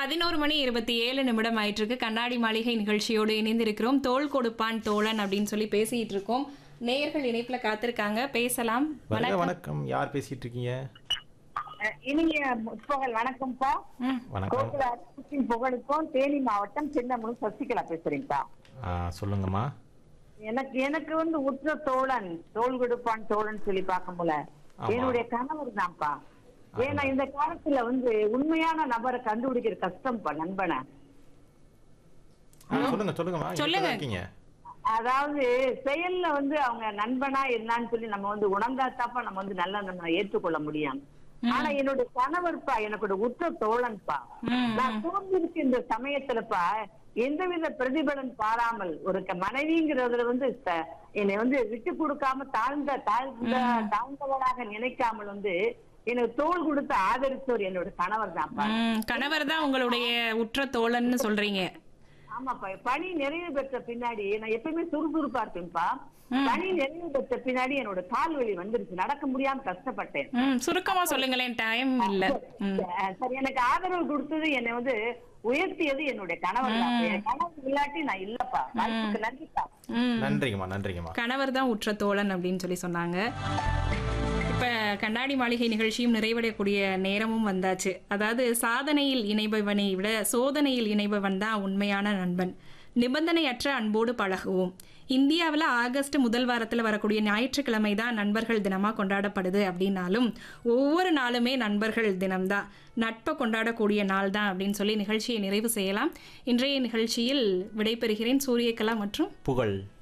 பதினோரு மணி இருபத்தி ஏழு நிமிடம் ஆயிட்டு இருக்கு கண்ணாடி மாளிகை நிகழ்ச்சியோடு இணைந்திருக்கிறோம் தோல் கொடுப்பான் தோழன் அப்படின்னு சொல்லி பேசிட்டு இருக்கோம் நேயர்கள் இணைப்புல காத்திருக்காங்க பேசலாம் வருக வணக்கம் யார் பேசிட்டு இருக்கீங்க அஹ் இனிய முற்பகல் வணக்கம்ப்பா ம், வணக்கம் கோகுலாத்தின் புகழுக்கும் தேனி மாவட்டம் சின்னமனு சசிகலா பேசுறேன்ப்பா ஆ, சொல்லுங்கம்மா எனக்கு எனக்கு வந்து உற்ற தோழன் தோல் கொடுப்பான் தோழன் சொல்லி பார்க்கும்போல ஆமா. என்னுடைய கணவர் தான்ப்பா ஏன்னா இந்த காலத்துல வந்து உண்மையான நபரை கண்டுபிடிக்கிற கஷ்டம்ப்பா நண்பனை ஆ, சொல்லுங்க சொல்லுங்கம்மா சொல்லுங்க. சொல்லுங்க இருக்கீங்க அதாவது செயல்ல வந்து அவங்க நண்பனா என்னன்னு சொல்லி நம்ம வந்து உணர்ந்தாத்தாப்பா நம்ம வந்து நல்லா நம்ம ஏற்றுக்கொள்ள முடியும் ஆனா என்னோட கணவர்ப்பா எனக்கு உற்ற தோழன்பா ம், நான் சோர்ந்திருக்கு இந்த சமயத்துலப்பா எந்தவித பிரதிபலன் பாராமல் ஒரு க- மனைவிங்கிறதுல வந்து ச- என்னை வந்து விட்டு கொடுக்காம தாழ்ந்த தாழ்ந்த தாழ்ந்தவராக நினைக்காமல் வந்து எனக்கு தோள் கொடுத்து ஆதரிச்சவர் என்னோட கணவர் தான்ப்பா ம், கணவர் தான் உங்களுடைய உற்ற தோழன்னு சொல்றீங்க ஆமாப்பா பணி நிறைவு பெற்ற பின்னாடி நான் எப்பயுமே சுறுசுறுப்பா இருப்பேன்ப்பா பணி நிறைவு பெற்ற பின்னாடி என்னோட கால் வலி வந்துருச்சு நடக்க முடியாம கஷ்டப்பட்டேன் ம் சுருக்கமா சொல்லுங்களேன் டைம் இல்ல ம் அஹ் சரி எனக்கு ஆதரவு கொடுத்தது என்னை வந்து உயர்த்தியது என்னுடைய கணவர் தான் என் கணவர் இல்லாட்டி நான் இல்லப்பா வாய்ப்புக்கு நன்றிப்பா ம் நன்றிங்கம்மா நன்றிங்கம்மா கணவர் தான் உற்ற தோழன் அப்படின்னு சொல்லி சொன்னாங்க இப்ப கண்ணாடி மாளிகை நிகழ்ச்சியும் நிறைவடையக்கூடிய நேரமும் வந்தாச்சு அதாவது சாதனையில் இணைபவனை விட சோதனையில் இணைபவன் தான் உண்மையான நண்பன் நிபந்தனையற்ற அன்போடு பழகுவோம் இந்தியாவில் ஆகஸ்ட் முதல் வாரத்தில் வரக்கூடிய ஞாயிற்றுக்கிழமை தான் நண்பர்கள் தினமாக கொண்டாடப்படுது அப்படின்னாலும் ஒவ்வொரு நாளுமே நண்பர்கள் தினம்தான் நட்பை கொண்டாடக்கூடிய நாள் தான் அப்படின்னு சொல்லி நிகழ்ச்சியை நிறைவு செய்யலாம் இன்றைய நிகழ்ச்சியில் விடைபெறுகிறேன் சூரியகலா மற்றும் புகழ்